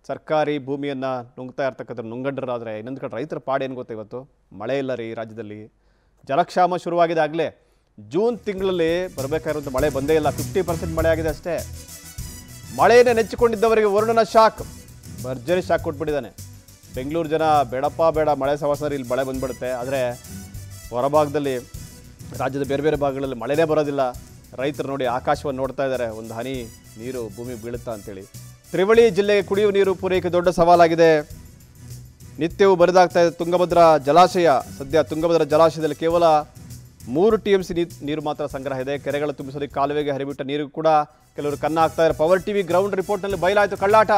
ಸರ್ಕಾರಿ ಭೂಮಿಯನ್ನು ನುಂಗ್ತಾ ಇರ್ತಕ್ಕಂಥ ನುಂಗಂಡರಾದರೆ ಇನ್ನೊಂದು ಕಡೆ ರೈತರ ಪಾಡು ಏನು ಗೊತ್ತಾ ಇವತ್ತು ಮಳೆ ಇಲ್ಲ ರೀ ರಾಜ್ಯದಲ್ಲಿ ಜಲಕ್ಷಾಮ ಶುರುವಾಗಿದೆ ಆಗಲೇ ಜೂನ್ ತಿಂಗಳಲ್ಲಿ ಬರಬೇಕಾಗಿರುವಂಥ ಮಳೆ ಬಂದೇ ಇಲ್ಲ ಫಿಫ್ಟಿ ಪರ್ಸೆಂಟ್ ಮಳೆ ಆಗಿದೆ ಅಷ್ಟೇ ಮಳೆಯನ್ನೇ ನೆಚ್ಚಿಕೊಂಡಿದ್ದವರಿಗೆ ವರುಣನ ಶಾಕ್ ಭರ್ಜರಿ ಶಾಕ್ ಕೊಟ್ಬಿಟ್ಟಿದ್ದಾನೆ ಬೆಂಗಳೂರು ಜನ ಬೇಡಪ್ಪ ಬೇಡ ಮಳೆ ಸವಾಸರಿ ಇಲ್ಲಿ ಮಳೆ ಬಂದ್ಬಿಡುತ್ತೆ ಆದರೆ ಹೊರಭಾಗದಲ್ಲಿ ರಾಜ್ಯದ ಬೇರೆ ಬೇರೆ ಭಾಗಗಳಲ್ಲಿ ಮಳೆನೇ ಬರೋದಿಲ್ಲ ರೈತರು ನೋಡಿ ಆಕಾಶವನ್ನು ನೋಡ್ತಾ ಇದ್ದಾರೆ ಒಂದು ಹನಿ ನೀರು ಭೂಮಿ ಬೀಳುತ್ತಾ ಅಂತೇಳಿ ತ್ರಿವಳಿ ಜಿಲ್ಲೆಗೆ ಕುಡಿಯುವ ನೀರು ಪೂರೈಕೆ ದೊಡ್ಡ ಸವಾಲಾಗಿದೆ ನಿತ್ಯವೂ ಬರಿದಾಗ್ತಾ ಇದೆ ತುಂಗಭದ್ರಾ ಜಲಾಶಯ ಸದ್ಯ ತುಂಗಭದ್ರಾ ಜಲಾಶಯದಲ್ಲಿ ಕೇವಲ ಮೂರು ಟಿ ಎಂ ಸಿ ನೀರು ಮಾತ್ರ ಸಂಗ್ರಹ ಇದೆ ಕೆರೆಗಳು ತುಂಬಿಸೋದಕ್ಕೆ ಕಾಲುವೆಗೆ ಹರಿಬಿಟ್ಟ ನೀರು ಕೂಡ ಕೆಲವರು ಕನ್ನ ಹಾಕ್ತಾ ಇದ್ದಾರೆ ಪವರ್ ಟಿವಿ ಗ್ರೌಂಡ್ ರಿಪೋರ್ಟ್ನಲ್ಲಿ ಬಯಲಾಯಿತು ಕಳ್ಳಾಟ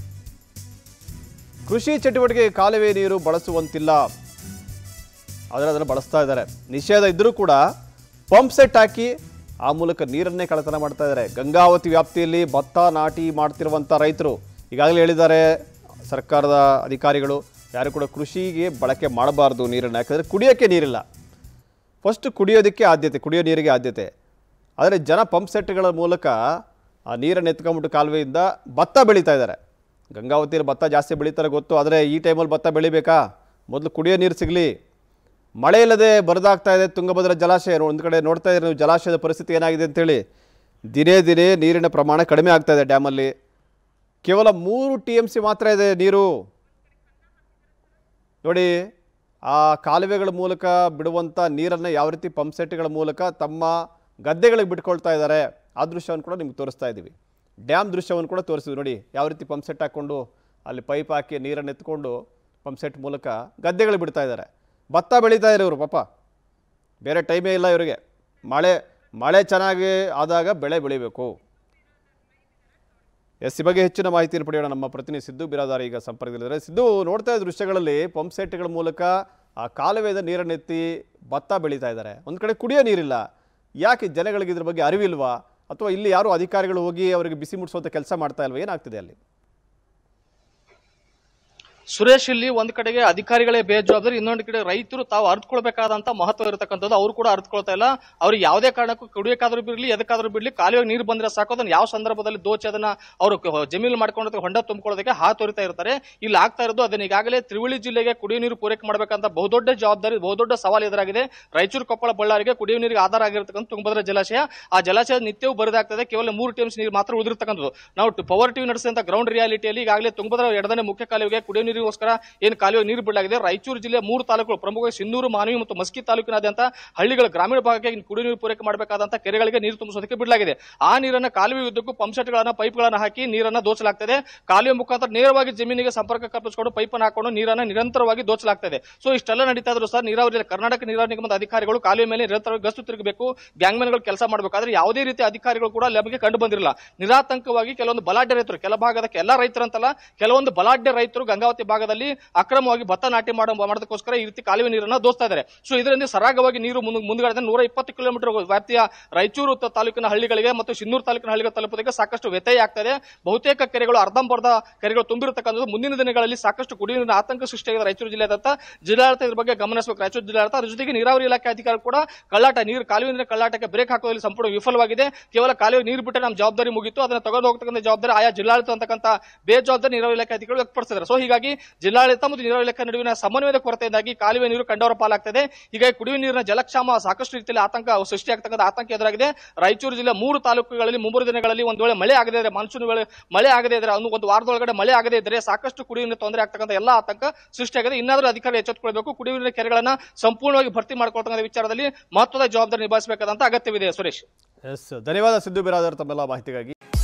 ಕೃಷಿ ಚಟುವಟಿಕೆಗೆ ಕಾಲುವೆ ನೀರು ಬಳಸುವಂತಿಲ್ಲ ಆದರೆ ಅದನ್ನು ಬಳಸ್ತಾ ಇದ್ದಾರೆ ನಿಷೇಧ ಇದ್ದರೂ ಕೂಡ ಪಂಪ್ ಸೆಟ್ ಹಾಕಿ ಆ ಮೂಲಕ ನೀರನ್ನೇ ಕಳ್ಳತನ ಮಾಡ್ತಾ ಇದ್ದಾರೆ ಗಂಗಾವತಿ ವ್ಯಾಪ್ತಿಯಲ್ಲಿ ಭತ್ತ ನಾಟಿ ಮಾಡ್ತಿರುವಂಥ ರೈತರು ಈಗಾಗಲೇ ಹೇಳಿದ್ದಾರೆ ಸರ್ಕಾರದ ಅಧಿಕಾರಿಗಳು ಯಾರು ಕೂಡ ಕೃಷಿಗೆ ಬಳಕೆ ಮಾಡಬಾರ್ದು ನೀರನ್ನು ಯಾಕಂದರೆ ಕುಡಿಯೋಕ್ಕೆ ನೀರಿಲ್ಲ ಫಸ್ಟ್ ಕುಡಿಯೋದಕ್ಕೆ ಆದ್ಯತೆ ಕುಡಿಯೋ ನೀರಿಗೆ ಆದ್ಯತೆ ಆದರೆ ಜನ ಪಂಪ್ ಸೆಟ್ಗಳ ಮೂಲಕ ಆ ನೀರನ್ನು ಎತ್ಕೊಂಡ್ಬಿಟ್ಟು ಕಾಲುವೆಯಿಂದ ಭತ್ತ ಬೆಳೀತಾ ಇದ್ದಾರೆ ಗಂಗಾವತಿಯಲ್ಲಿ ಭತ್ತ ಜಾಸ್ತಿ ಬೆಳೀತಾರೆ ಗೊತ್ತು ಆದರೆ ಈ ಟೈಮಲ್ಲಿ ಭತ್ತ ಬೆಳಿಬೇಕಾ ಮೊದಲು ಕುಡಿಯೋ ನೀರು ಸಿಗಲಿ ಮಳೆ ಇಲ್ಲದೆ ಬರದಾಗ್ತಾ ಇದೆ ತುಂಗಭದ್ರಾ ಜಲಾಶಯ ಒಂದು ಕಡೆ ನೋಡ್ತಾ ಇದ್ರೆ ನೀವು ಜಲಾಶಯದ ಪರಿಸ್ಥಿತಿ ಏನಾಗಿದೆ ಅಂತೇಳಿ ದಿನೇ ದಿನೇ ನೀರಿನ ಪ್ರಮಾಣ ಕಡಿಮೆ ಆಗ್ತಾ ಇದೆ ಡ್ಯಾಮಲ್ಲಿ ಕೇವಲ ಮೂರು ಟಿ ಎಮ್ ಸಿ ಮಾತ್ರ ಇದೆ ನೀರು ನೋಡಿ ಆ ಕಾಲುವೆಗಳ ಮೂಲಕ ಬಿಡುವಂಥ ನೀರನ್ನು ಯಾವ ರೀತಿ ಪಂಪ್ ಸೆಟ್ಗಳ ಮೂಲಕ ತಮ್ಮ ಗದ್ದೆಗಳಿಗೆ ಬಿಟ್ಕೊಳ್ತಾ ಇದ್ದಾರೆ ಆ ದೃಶ್ಯವನ್ನು ಕೂಡ ನಿಮ್ಗೆ ತೋರಿಸ್ತಾ ಇದ್ದೀವಿ ಡ್ಯಾಮ್ ದೃಶ್ಯವನ್ನು ಕೂಡ ತೋರಿಸಿದ್ವಿ ನೋಡಿ ಯಾವ ರೀತಿ ಪಂಪ್ ಸೆಟ್ ಹಾಕ್ಕೊಂಡು ಅಲ್ಲಿ ಪೈಪ್ ಹಾಕಿ ನೀರನ್ನು ಎತ್ಕೊಂಡು ಪಂಪ್ ಸೆಟ್ ಮೂಲಕ ಗದ್ದೆಗಳಿಗೆ ಬಿಡ್ತಾ ಇದ್ದಾರೆ ಭತ್ತ ಬೆಳೀತಾ ಇದ್ದಾರೆ ಇವರು ಪಾಪ ಬೇರೆ ಟೈಮೇ ಇಲ್ಲ ಇವರಿಗೆ ಮಳೆ ಮಳೆ ಚೆನ್ನಾಗಿ ಆದಾಗ ಬೆಳೆ ಬೆಳಿಬೇಕು ಎಸ್ ಈ ಬಗ್ಗೆ ಹೆಚ್ಚಿನ ಮಾಹಿತಿಯನ್ನು ಪಡೆಯೋಣ ನಮ್ಮ ಪ್ರತಿನಿಧಿ ಸಿದ್ದು ಬಿರಾದಾರ ಈಗ ಸಂಪರ್ಕದಲ್ಲಿದ್ದಾರೆ ಸಿದ್ದು ನೋಡ್ತಾ ಇದ್ದ ದೃಶ್ಯಗಳಲ್ಲಿ ಪಂಪ್ ಸೆಟ್ಗಳ ಮೂಲಕ ಆ ಕಾಲುವೆದ ನೀರನ್ನೆತ್ತಿ ಭತ್ತ ಬೆಳೀತಾ ಇದ್ದಾರೆ ಒಂದು ಕಡೆ ಕುಡಿಯೋ ನೀರಿಲ್ಲ ಯಾಕೆ ಜನಗಳಿಗೆ ಇದ್ರ ಬಗ್ಗೆ ಅರಿವಿಲ್ವಾ ಅಥವಾ ಇಲ್ಲಿ ಯಾರು ಅಧಿಕಾರಿಗಳು ಹೋಗಿ ಅವರಿಗೆ ಬಿಸಿ ಮುಟ್ಟಿಸುವಂಥ ಕೆಲಸ ಮಾಡ್ತಾ ಇಲ್ವಾ ಏನಾಗ್ತಿದೆ ಅಲ್ಲಿ ಸುರೇಶ್ ಇಲ್ಲಿ ಒಂದ್ ಕಡೆಗೆ ಅಧಿಕಾರಿಗಳೇ ಬೇಜವಾಬ್ದಾರಿ ಇನ್ನೊಂದು ಕಡೆ ರೈತರು ತಾವು ಅರ್ಥಕೊಳ್ಬೇಕಾದಂತ ಮಹತ್ವ ಇರತಕ್ಕಂಥದ್ದು ಅವರು ಕೂಡ ಅರ್ಥಕೊಳ್ತಾ ಇಲ್ಲ ಅವ್ರಿಗೆ ಯಾವುದೇ ಕಾರಣಕ್ಕೂ ಕುಡಿಯೋಕಾದ್ರೂ ಬಿರ್ಲಿ ಎದಕ್ಕಾದ್ರೂ ಬಿಡ್ಲಿ ಕಾಲುವೆಗೆ ನೀರು ಬಂದ್ರೆ ಸಾಕು ಅದನ್ನ ಯಾವ ಸಂದರ್ಭದಲ್ಲಿ ದೋಚಿ ಅದನ್ನ ಅವರು ಜಮೀನು ಮಾಡ್ಕೊಂಡು ಹೊಂಡ ತುಂಬಿಕೊಳ್ಳೋದಕ್ಕೆ ಹಾತೊರಿತಾ ಇರ್ತಾರೆ ಇಲ್ಲಿ ಆಗ್ತಾ ಇರೋದು ಅದನ್ನ ಈಗಾಗಲೇ ತ್ರಿವಳಿ ಜಿಲ್ಲೆಗೆ ಕುಡಿಯುವ ನೀರು ಪೂರೈಕೆ ಮಾಡಬೇಕಂತ ಬಹುದೊಡ್ಡ ಜವಾಬ್ದಾರಿ ಬಹುದೊಡ್ಡ ಸವಾಲು ಎದುರಾಗಿದೆ ರಾಯಚೂರು ಕೊಪ್ಪಳ ಬಳ್ಳಾರಿಗೆ ಕುಡಿಯುವ ನೀರಿಗೆ ಆಧಾರ ಆಗಿರತಕ್ಕಂಥ ತುಂಗಭದ್ರಾ ಜಲಾಶಯ ಆ ಜಲಾಶಯ ನಿತ್ಯವೂ ಬರಿದಾಗ್ತದೆ ಕೇವಲ ಮೂರು ಟಿಎಂಸಿ ನೀರು ಮಾತ್ರ ಉಳಿದಿರ್ತಕ್ಕಂಥದ್ದು ನಾವು ಪವರ್ ಟಿವಿ ನಡೆಸಿದಂತ ಗ್ರೌಂಡ್ ರಿಯಾಲಿಟಿಯಲ್ಲಿ ಈಗಾಗಲೇ ತುಂಗಭದ್ರಾ ಎರಡನೇ ಮುಖ್ಯ ಕಾಲುವೆಗೆ ಕುಡಿಯುವ ನೀರಿಗೋಸ್ಕರ ಏನು ಕಾಲುವೆ ನೀರು ಬಿಡಲಾಗಿದೆ ರಾಯಚೂರು ಜಿಲ್ಲೆಯ ಮೂರು ತಾಲೂಕುಗಳು ಪ್ರಮುಖವಾಗಿ ಸಿನ್ನೂರು ಮಾನವಿ ಮತ್ತು ಮಸ್ಕಿ ತಾಲೂಕಿನಾದ್ಯಂತ ಹಳ್ಳಿಗಳ ಗ್ರಾಮೀಣ ಭಾಗಕ್ಕೆ ಇನ್ನು ಕುಡಿಯುವ ನೀರು ಪೂರೈಕೆ ಮಾಡಬೇಕಾದಂತ ಕೆರೆಗಳಿಗೆ ನೀರು ತುಂಬಿಸೋದಕ್ಕೆ ಬಿಡಲಾಗಿದೆ ಆ ನೀರನ್ನ ಕಾಲುವೆ ಉದ್ದಕ್ಕೂ ಪಂಪ್ ಸೆಟ್ಗಳನ್ನ ಪೈಪ್ಗಳನ್ನ ಹಾಕಿ ನೀರನ್ನ ದೋಚಲಾಗ್ತದೆ ಕಾಲುವೆ ಮುಖಾಂತರ ನೇರವಾಗಿ ಜಮೀನಿಗೆ ಸಂಪರ್ಕ ಕಲ್ಪಿಸಿಕೊಂಡು ಪೈಪ್ ಹಾಕೊಂಡು ನೀರನ್ನ ನಿರಂತರವಾಗಿ ದೋಚಲಾಗ್ತದೆ ಸೊ ಇಷ್ಟೆಲ್ಲ ನಡೀತಾ ಇದ್ರು ಸರ್ ನೀರಾವರಿ ಕರ್ನಾಟಕ ನೀರಾವರಿ ನಿಗಮದ ಅಧಿಕಾರಿಗಳು ಕಾಲುವೆ ಮೇಲೆ ನಿರಂತರವಾಗಿ ಗಸ್ತು ತಿರುಗಬೇಕು ಗ್ಯಾಂಗ್ಮನ್ಗಳು ಕೆಲಸ ಮಾಡಬೇಕಾದ್ರೆ ಯಾವುದೇ ರೀತಿ ಅಧಿಕಾರಿಗಳು ಕೂಡ ನಮಗೆ ಕಂಡು ಬಂದಿರಲಿಲ್ಲ ನಿರಾತಂಕವಾಗಿ ಕೆಲವೊಂದು ಬಲಾಢ್ಯ ರೈತರು ಕೆಲ ಭಾಗದ ಎಲ್ಲ ರೈತರಂತಲ್ಲ ಕೆಲವೊಂದು ಬಲಾಢ್ಯ ರೈತರು ಗಂಗಾವತಿ ಭಾಗದಲ್ಲಿ ಅಕ್ರಮವಾಗಿ ಭತ್ತ ನಾಟಿ ಮಾಡೋ ಮಾಡೋದಕ್ಕೋಸ್ಕರ ಈ ರೀತಿ ಕಾಲುವೆ ನೀರನ್ನ ದೋಸ್ತಾ ಇದ್ದಾರೆ ಸೊ ಇದರಿಂದ ಸರಾಗವಾಗಿ ನೀರು ಮುಂದ್- ಮುಂದ್ಗಡೆ ನೂರ ಇಪ್ಪತ್ತು ಕಿಲೋಮೀಟರ್ ವ್ಯಾಪ್ತಿಯ ರಾಯಚೂರು ತ- ತಾಲೂಕಿನ ಹಳ್ಳಿಗಳಿಗೆ ಮತ್ತು ಸಿನ್ನೂರು ತಾಲೂಕಿನ ಹಳ್ಳಿಗೆ ತಲುಪೋದಕ್ಕೆ ಸಾಕಷ್ಟು ವ್ಯತ್ಯಯ ಆಗ್ತದೆ ಬಹುತೇಕ ಕೆರೆಗಳು ಅರ್ಧಂಬರ್ಧ ಕೆರೆಗಳು ತುಂಬಿರತಕ್ಕಂಥದ್ದು ಮುಂದಿನ ದಿನಗಳಲ್ಲಿ ಸಾಕಷ್ಟು ಕುಡಿಯುವ ನೀರಿನ ಆತಂಕ ಸೃಷ್ಟಿಯಾಗಿದೆ ರಾಯಚೂರು ಜಿಲ್ಲೆಯಾದಂತ ಜಿಲ್ಲಾಡಳಿತ ಇದ್ರ ಬಗ್ಗೆ ಗಮನಿಸಬೇಕು ರಾಯಚೂರು ಜಿಲ್ಲಾಡಳಿತ ಅದ್ರ ಜೊತೆಗೆ ನೀರಾವರಿ ಇಲಾಖೆ ಅಧಿಕಾರಿ ಕೂಡ ಕಳ್ಳಾಟ ನೀರು ಕಾಲುವೆ ನೀರಿನ ಕಳ್ಳಾಟಕ್ಕೆ ಬ್ರೇಕ್ ಹಾಕೋದ್ರಲ್ಲಿ ಸಂಪೂರ್ಣ ವಿಫಲವಾಗಿದೆ ಕೇವಲ ಕಾಲುವೆ ನೀರು ಬಿಟ್ಟರೆ ನಮ್ಮ ಜವಾಬ್ದಾರಿ ಮುಗಿತು ಅದನ್ನ ತಗೊಂಡು ಹೋಗ್ತಕ್ಕಂಥ ಜವಾಬ್ದಾರಿ ಆಯಾ ಜಿಲ್ಲಾಡಳಿತ ಅಂತಕ್ಕಂಥ ಬೇಜವಾಬ್ದಾರಿ ನೀರಾವರಿ ಇಲಾಖೆ ಅಧಿಕಾರಿಗಳು ವ್ಯಕ್ತಪಡಿಸಿದ್ದಾರೆ ಸೊ ಹೀಗಾಗಿ ಜಿಲ್ಲಾಡಳಿತ ಮತ್ತು ನೀರಾವರಿ ಇಲಾಖೆ ನಡುವಿನ ಸಮನ್ವಯದ ಕೊರತೆಯಿಂದಾಗಿ ಕಾಲುವೆ ನೀರು ಕಂಡವರ ಪಾಲಾಗ್ತದೆ ಹೀಗಾಗಿ ಕುಡಿಯುವ ನೀರಿನ ಜಲಕ್ಷಾಮ ಸಾಕಷ್ಟು ರೀತಿಯಲ್ಲಿ ಆತಂಕ ಸೃಷ್ಟಿಯಾಗ್ತಕ್ಕಂಥ ಆತಂಕ ಎದುರಾಗಿದೆ ರಾಯಚೂರು ಜಿಲ್ಲೆ ಮೂರು ತಾಲೂಕುಗಳಲ್ಲಿ ಮೂರು ದಿನಗಳಲ್ಲಿ ಒಂದು ವೇಳೆ ಮಳೆ ಆಗದೇ ಇದ್ರೆ ಮಾನ್ಸೂನ್ ವೇಳೆ ಮಳೆ ಆಗದೇ ಇದ್ರೆ ಒಂದು ಒಂದು ವಾರದೊಳಗಡೆ ಮಳೆ ಆಗದೇ ಇದ್ರೆ ಸಾಕಷ್ಟು ಕುಡಿಯುವ ನೀರು ತೊಂದರೆ ಆಗ್ತಕ್ಕಂಥ ಎಲ್ಲ ಆತಂಕ ಸೃಷ್ಟಿಯಾಗಿದೆ ಇನ್ನಾದ್ರೂ ಅಧಿಕಾರಿ ಎಚ್ಚೆತ್ತುಕೊಳ್ಬೇಕು ಕುಡಿಯುವ ನೀರಿನ ಕೆರೆಗಳನ್ನ ಸಂಪೂರ್ಣವಾಗಿ ಭರ್ತಿ ಮಾಡ್ಕೊಳ್ತಕ್ಕಂಥ ವಿಚಾರದಲ್ಲಿ ಮಹತ್ವದ ಜವಾಬ್ದಾರಿ ನಿಭಾಯಿಸಬೇಕಾದಂತ ಅಗತ್ಯವಿದೆ ಸುರೇಶ್ ಎಸ್ ಧನ್ಯವಾದ ಸಿದ್ದು ಬಿರಾದರ್ ತಮ್ಮೆಲ್ಲ ಮಾಹಿತಿಗಾಗಿ